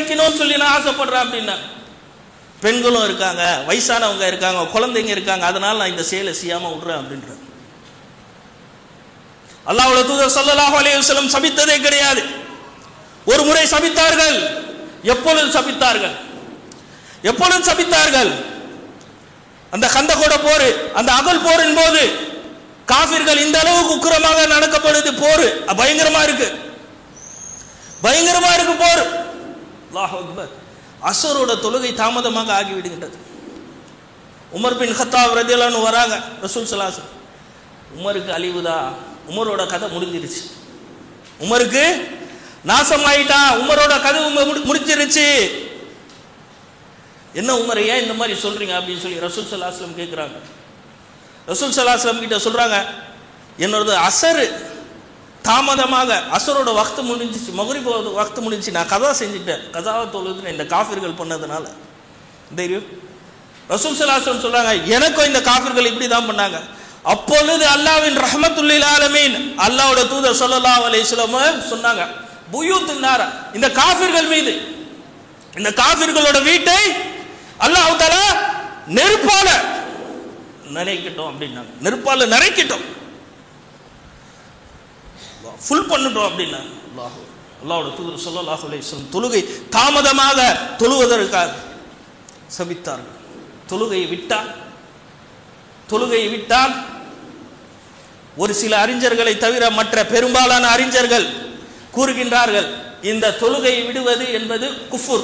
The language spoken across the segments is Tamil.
வைக்கணும்னு சொல்லி நான் ஆசைப்படுறேன் அப்படின்னா பெண்களும் இருக்காங்க வயசானவங்க இருக்காங்க குழந்தைங்க இருக்காங்க அதனால நான் இந்த செயலை செய்யாம விடுறேன் அப்படின்றார் அல்லாஹ்வுடைய தூதர் ஸல்லல்லாஹு அலைஹி வஸல்லம் சபித்ததே கிடையாது ஒரு முறை சபித்தார்கள் எப்பொழுது சபித்தார்கள் எப்பொழுது சபித்தார்கள் அந்த கந்தகோட போர் அந்த அகல் போரின் போது காபிர்கள் இந்த அளவுக்கு உக்கிரமாக நடக்கப்படுது போர் பயங்கரமா இருக்கு பயங்கரமா இருக்கு போர் அல்லாஹ் அக்பர் அசரோட தொழுகை தாமதமாக ஆகிவிடுகின்றது உமர் பின் ஹத்தாப் ரதியலான்னு வராங்க ரசூல் சலாசம் உமருக்கு அழிவுதா உமரோட கதை முடிஞ்சிருச்சு உமருக்கு நாசமாயிட்டான் உமரோட கதை உம- முடிஞ்சிருச்சு என்ன உமர் ஏன் இந்த மாதிரி சொல்றீங்க அப்படின்னு சொல்லி ரசூல் சலாஸ்லம் கேட்குறாங்க ரசூல் சலாஸ்லம் கிட்ட சொல்றாங்க என்னோட அசரு தாமதமாக அசரோட வக்து முடிஞ்சிச்சு மகுரிப் வக்து முடிஞ்சிச்சு நான் கதா செஞ்சுட்டேன் கதாவை தொழுது இந்த காஃபிர்கள் பண்ணதுனால தெரியும் ரசூல் சலாஸ்லம் சொல்றாங்க எனக்கும் இந்த காஃபிர்கள் இப்படி தான் பண்ணாங்க அப்பொழுது அல்லாவின் ரஹமத்துல்லில் ஆலமீன் அல்லாவோட தூதர் ஸல்லல்லாஹு அலைஹி வஸல்லம் சொன்னாங்க புயூத்து நார இந்த காஃபிர்கள் மீது இந்த காஃபிர்களோட வீட்டை அல்லாஹ் தஆலா நெருப்பால நினைக்கட்டும் அப்படின்னாங்க நெருப்பால நிறைக்கட்டும் ஃபுல் பண்ணட்டும் அப்படின்னாங்க அல்லாஹ் அல்லாஹ்வோட தூதர் ஸல்லல்லாஹு அலைஹி வஸல்லம் தொழுகை தாமதமாக தொழுவதற்காக சபித்தார்கள் தொழுகையை விட்டால் தொழுகையை விட்டால் ஒரு சில அறிஞர்களை தவிர மற்ற பெரும்பாலான அறிஞர்கள் கூறுகின்றார்கள் இந்த தொழுகையை விடுவது என்பது குஃபுர்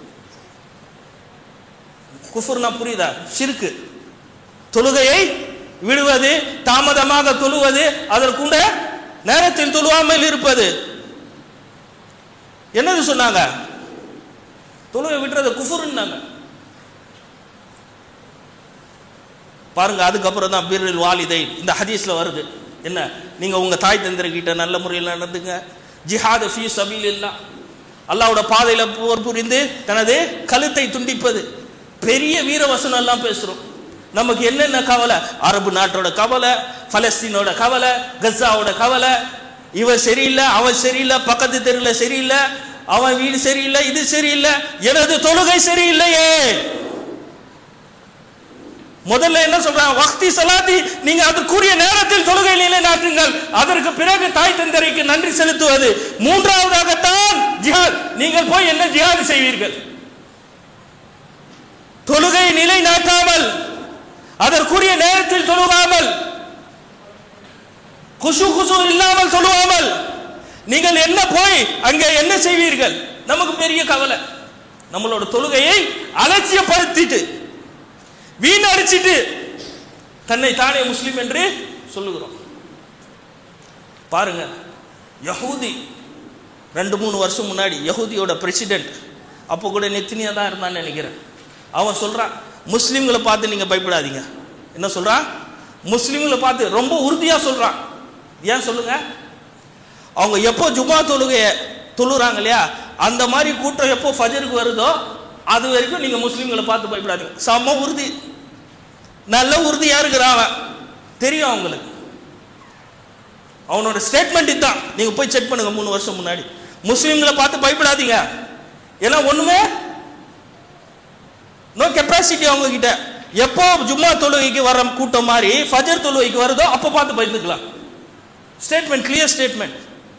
குஃபுர்னா புரியுதா ஷிர்கு தொழுகையை விடுவது தாமதமாக தொழுவது அதற்குண்ட நேரத்தில் தொழுவாமல் இருப்பது என்னது சொன்னாங்க தொழுகை விடுறது குஃபுர்னாங்க பாருங்க அதுக்கப்புறம் தான் பிரில் வாலிதை இந்த ஹதீஸ்ல வருது என்ன நீங்க உங்க தாய் தந்திரகிட்ட நல்ல முறையில் நடந்துங்க ஜிஹாத் ஃபீ சபீலில்லா அல்லாஹ்வோட பாதையில போர் புரிந்து தனது கழுத்தை துண்டிப்பது பெரிய வீரவசனம் எல்லாம் பேசுறோம் நமக்கு என்னென்ன கவலை அரபு நாட்டோட கவலை பலஸ்தீனோட கவலை கஸாவோட கவலை இவன் சரியில்லை அவன் சரியில்லை பக்கத்து தெருவில் சரியில்லை அவன் வீடு சரியில்லை இது சரியில்லை எனது தொழுகை சரியில்லையே முதல்ல என்ன சொல்றாங்க வக்தி சலாத்தி நீங்க அதற்குரிய நேரத்தில் தொழுகை நிலைநாட்டுங்கள் அதற்கு பிறகு தாய் தந்தரைக்கு நன்றி செலுத்துவது மூன்றாவதாகத்தான் ஜிஹாத் நீங்கள் போய் என்ன ஜிஹாத் செய்வீர்கள் தொழுகை நிலைநாட்டாமல் அதற்குரிய நேரத்தில் தொழுகாமல் குசு குசு இல்லாமல் தொழுவாமல் நீங்கள் என்ன போய் அங்கே என்ன செய்வீர்கள் நமக்கு பெரிய கவலை நம்மளோட தொழுகையை அலட்சியப்படுத்திட்டு வீணடிச்சிட்டு தன்னை தானே முஸ்லிம் என்று சொல்லுகிறோம் பாருங்க யஹூதி ரெண்டு மூணு வருஷம் முன்னாடி யஹூதியோட பிரசிடென்ட் அப்போ கூட நெத்தினியா தான் இருந்தான்னு நினைக்கிறேன் அவன் சொல்றான் முஸ்லிம்களை பார்த்து நீங்க பயப்படாதீங்க என்ன சொல்றான் முஸ்லிம்களை பார்த்து ரொம்ப உறுதியா சொல்றான் ஏன் சொல்லுங்க அவங்க எப்போ ஜுமா தொழுகைய தொழுறாங்க இல்லையா அந்த மாதிரி கூட்டம் எப்போ ஃபஜருக்கு வருதோ அது வரைக்கும் நீங்க முஸ்லிம்களை பார்த்து பயப்படாதீங்க செம்ம உறுதி நல்ல உறுதியா இருக்கிறான் அவன் தெரியும் அவங்களுக்கு அவனோட ஸ்டேட்மெண்ட் இதுதான் நீங்க போய் செக் பண்ணுங்க மூணு வருஷம் முன்னாடி முஸ்லிம்களை பார்த்து பயப்படாதீங்க ஏன்னா ஒண்ணுமே நோ கெப்பாசிட்டி அவங்க கிட்ட எப்போ ஜும்மா தொழுகைக்கு வர கூட்டம் மாதிரி ஃபஜர் தொழுகைக்கு வருதோ அப்போ பார்த்து பயந்துக்கலாம் ஸ்டேட்மெண்ட் கிளியர் ஸ்டேட்மெண்ட்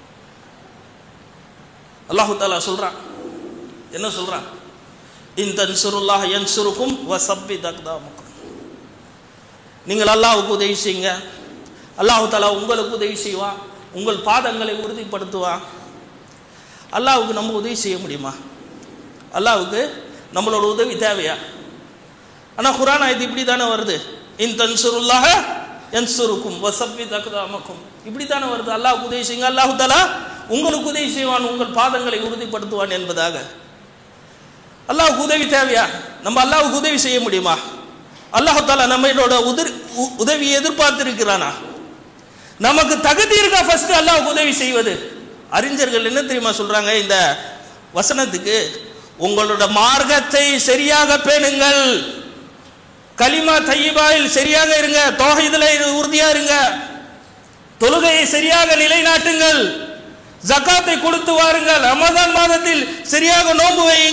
அல்லாஹு தாலா சொல்றான் என்ன சொல்றான் இன் தன்சுருல்லாஹ் யன்சுருக்கும் வசப்பி தக்தாமுக்கும் நீங்கள் அல்லாஹ்வுக்கு உதவி செய்யுங்க அல்லாஹு தாலா உங்களுக்கு உதவி செய்வான் உங்கள் பாதங்களை உறுதிப்படுத்துவான் அல்லாஹ்வுக்கு நம்ம உதவி செய்ய முடியுமா அல்லாஹ்வுக்கு நம்மளோட உதவி தேவையா ஆனால் குரான் இது இப்படி தானே வருது இன் தன்சுருல்லாஹ யன்சுருக்கும் வசப்பி தக்தாமக்கும் இப்படி தானே வருது அல்லாஹ்வுக்கு உதவி செய்யுங்க அல்லாஹு தாலா உங்களுக்கு உதவி செய்வான் உங்கள் பாதங்களை உறுதிப்படுத்துவான் என்பதாக அல்லாஹ்வுக்கு உதவி தேவையா நம்ம அல்லாஹ்வுக்கு உதவி செய்ய முடியுமா அல்லாஹ் தாலா நம்மளோட உதவி உதவியை எதிர்பார்த்திருக்கிறானா நமக்கு தகுதி இருக்கா ஃபர்ஸ்ட் அல்லாஹ்வுக்கு உதவி செய்வது அறிஞர்கள் என்ன தெரியுமா சொல்றாங்க இந்த வசனத்துக்கு உங்களோட மார்க்கத்தை சரியாக பேணுங்கள் கலிமா தையிபாயில் சரியாக இருங்க தோகைதுல உறுதியா இருங்க தொழுகையை சரியாக நிலைநாட்டுங்கள் ஜக்காத்தை கொடுத்து வாருங்கள் ரமதான் மாதத்தில் சரியாக நோன்பு வையுங்கள்